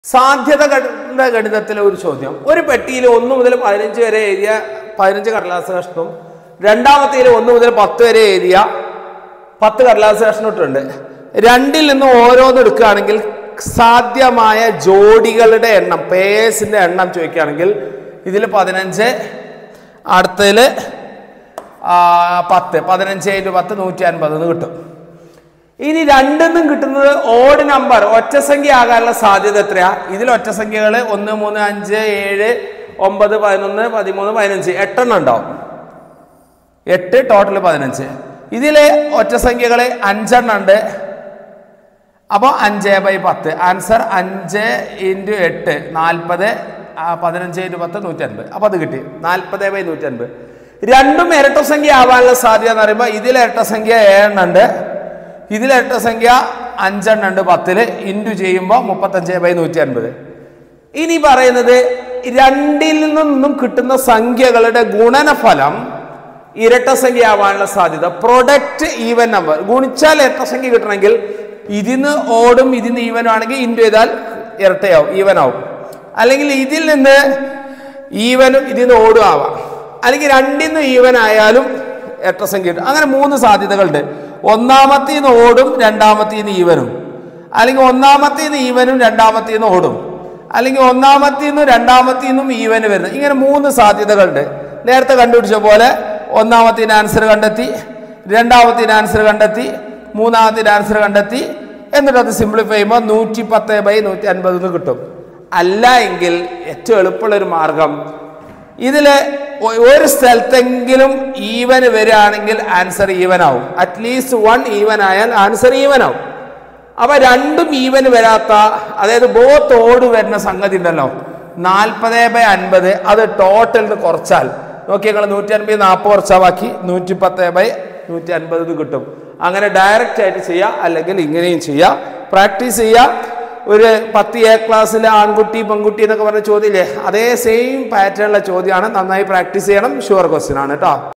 സാധ്യത ഘടന ഗണിതത്തിലെ ഒരു ചോദ്യം ഒരു പെട്ടിയിൽ ഒന്ന് മുതൽ പതിനഞ്ച് വരെ എഴുതിയ പതിനഞ്ച് കടലാസ് കഷ്ണവും രണ്ടാമത്തേൽ ഒന്ന് മുതൽ പത്ത് വരെ എഴുതിയ പത്ത് കടലാസ് കഷ്ണം ഇട്ടുണ്ട് രണ്ടിൽ നിന്ന് ഓരോന്ന് എടുക്കുകയാണെങ്കിൽ സാധ്യമായ ജോഡികളുടെ എണ്ണം പേഴ്സിന്റെ എണ്ണം ചോദിക്കുകയാണെങ്കിൽ ഇതിൽ പതിനഞ്ച് അടുത്തതിൽ പത്ത് പതിനഞ്ച് ഇൻറ്റു പത്ത് നൂറ്റി അൻപത് എന്ന് കിട്ടും ഇനി രണ്ടെന്നും കിട്ടുന്നത് ഓഡ് നമ്പർ ഒറ്റസംഖ്യ ആകാനുള്ള സാധ്യത എത്രയാ ഇതിൽ ഒറ്റസംഖ്യകൾ ഒന്ന് മൂന്ന് അഞ്ച് ഏഴ് ഒമ്പത് പതിനൊന്ന് പതിമൂന്ന് പതിനഞ്ച് എട്ടെണ്ണം ഉണ്ടാവും എട്ട് ടോട്ടൽ പതിനഞ്ച് ഇതിലെ ഒറ്റസംഖ്യകൾ അഞ്ചെണ്ണം ഉണ്ട് അപ്പോൾ അഞ്ച് ബൈ പത്ത് ആൻസർ അഞ്ച് ഇൻറ്റു എട്ട് നാൽപ്പത് പതിനഞ്ച് ഇൻറ്റു പത്ത് നൂറ്റൻപത് അപ്പോൾ അത് കിട്ടി നാൽപ്പത് ബൈ നൂറ്റൻപത് രണ്ടും ഇരട്ടസംഖ്യ ആവാനുള്ള സാധ്യത എന്ന് പറയുമ്പോൾ ഇതിൽ ഇരട്ടസംഖ്യ ഏഴെണ്ണം ഉണ്ട് ഇതിൽ ഇരട്ടസംഖ്യ അഞ്ചെണ്ണം ഉണ്ട് പത്തില് ഇൻറ്റു ചെയ്യുമ്പോൾ മുപ്പത്തഞ്ച് ബൈ നൂറ്റി അൻപത് ഇനി പറയുന്നത് രണ്ടിൽ നിന്നും കിട്ടുന്ന സംഖ്യകളുടെ ഗുണനഫലം ഇരട്ടസംഖ്യ ആവാനുള്ള സാധ്യത പ്രൊഡക്റ്റ് ഈവൻ നമ്പർ ഗുണിച്ചാൽ ഇരട്ടസംഖ്യ കിട്ടണമെങ്കിൽ ഇതിന്ന് ഓടും ഇതിന്ന് ഈവൻ ആണെങ്കിൽ ഇൻറ്റു ചെയ്താൽ ഇരട്ടയാവും ഈവൻ ആവും അല്ലെങ്കിൽ ഇതിൽ നിന്ന് ഈവനും ഇതിൽ നിന്ന് ഓടും ആവാം അല്ലെങ്കിൽ രണ്ടിൽ നിന്ന് ഈവൻ ആയാലും ഇരട്ടസംഖ്യ കിട്ടും അങ്ങനെ മൂന്ന് സാധ്യതകളുണ്ട് ഒന്നാമത്തേന്ന് ഓടും രണ്ടാമത്തേന്ന് ഈവനും അല്ലെങ്കിൽ ഒന്നാമത്തേന്ന് ഈവനും രണ്ടാമത്തേന്ന് ഓടും അല്ലെങ്കിൽ ഒന്നാമത്തേന്നും രണ്ടാമത്തേന്നും ഈവന് വരുന്നത് ഇങ്ങനെ മൂന്ന് സാധ്യതകളുണ്ട് നേരത്തെ കണ്ടുപിടിച്ച പോലെ ഒന്നാമത്തേന് ആൻസർ കണ്ടെത്തി രണ്ടാമത്തേന് ആൻസർ കണ്ടെത്തി മൂന്നാമത്തേന് ആൻസർ കണ്ടെത്തി എന്നിട്ട് അത് സിംപ്ലിഫൈ ചെയ്യുമ്പോൾ നൂറ്റി പത്ത് ബൈ നൂറ്റി അൻപത് എന്ന് കിട്ടും അല്ല എങ്കിൽ ഏറ്റവും എളുപ്പമുള്ളൊരു മാർഗം ഇതിൽ ഒരു സ്ഥലത്തെങ്കിലും ഈവൻ വരികയാണെങ്കിൽ ആൻസർ ഈവൻ ആവും അറ്റ്ലീസ്റ്റ് വൺ ഈവൻ ആയാൽ ആൻസർ ഈവൻ ആവും അപ്പൊ രണ്ടും ഈവൻ വരാത്ത അതായത് ബോത്ത് ഓട് വരുന്ന സംഗതി ഉണ്ടല്ലോ നാൽപ്പത് ബൈ അൻപത് അത് ടോട്ടൽ കുറച്ചാൽ നോക്കി നിങ്ങൾ നൂറ്റി അൻപത് നാൽപ്പത് കുറച്ചാൽ ബാക്കി നൂറ്റി പത്ത് ബൈ നൂറ്റി അൻപത് കിട്ടും അങ്ങനെ ഡയറക്റ്റ് ആയിട്ട് ചെയ്യാം അല്ലെങ്കിൽ ഇങ്ങനെയും ചെയ്യാം പ്രാക്ടീസ് ചെയ്യാം ഒരു പത്ത് എ ക്ലാസ്സിലെ ആൺകുട്ടി പെൺകുട്ടി എന്നൊക്കെ പറഞ്ഞ ചോദ്യമില്ലേ അതേ സെയിം പാറ്റേണിലെ ചോദ്യമാണ് നന്നായി പ്രാക്ടീസ് ചെയ്യണം ഷുവർ ക്വസ്റ്റ്യൻ ആണ് കേട്ടോ